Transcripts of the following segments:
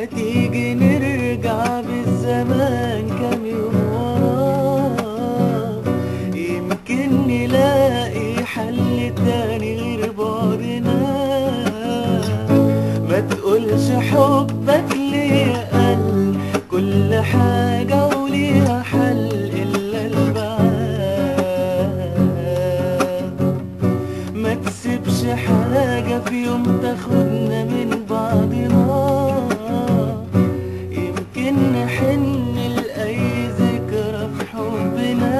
تيجي نرجع بالزمان كام يوم ورا يمكن نلاقي حل تاني غير بعدنا ما تقولش حبك ليا قل كل حاجة وليها حل إلا البعاد ما تسيبش حاجة في يوم تاخدنا من بعضنا يمكن نحن لأي ذكرى في حبنا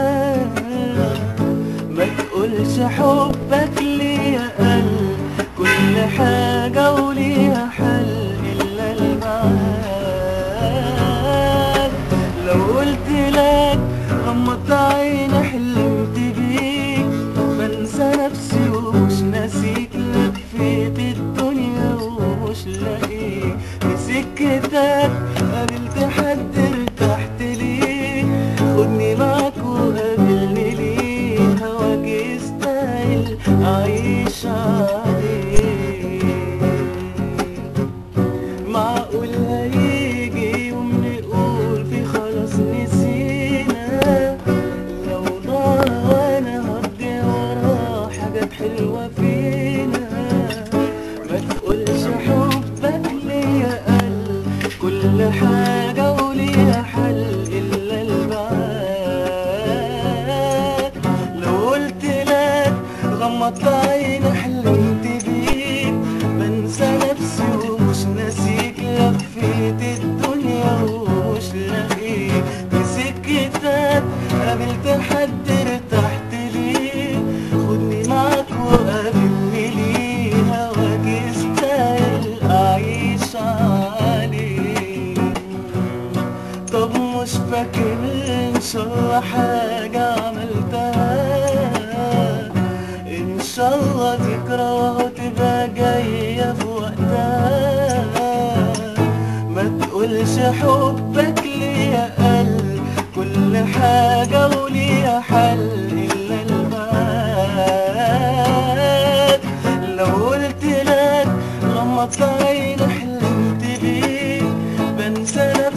ما تقولش حبك ليا قل كل حاجة وليها حل إلا البعاد لو قلت لك غمضت عيني حلمت بيك بنسى نفسي ومش ناسيك لفيت الدنيا ومش لاقيك في سكتك قابلت حد ارتحت ليه خدني معاك وقابلني ليه هواك يستاهل أعيش عليه معقول هيجي يوم نقول في خلاص نسينا لو ضاع وانا هرجع وراه حاجات حلوة فينا ما تقولش حبك ليا قل كل حاجة وليها حل إلا البعاد لو قلت لك غمضت عيني حلمت بيك بنسى نفسي ومش ناسيك لفيت الدنيا ومش لاقيك في سكتك قابلت حد ارتحت ليه خدني معاك وقابلني ليه هواك يستاهل أعيش عليه طب مش فاكر ان شاء الله حاجة عملتها ان شاء الله ذكرى وهو تبقى جاية في وقتها ما تقولش حبك ليا قل كل حاجة وليها حل إلا البعاد لو قلت لك غمضت عيني حلمت بيك بنسى نفسي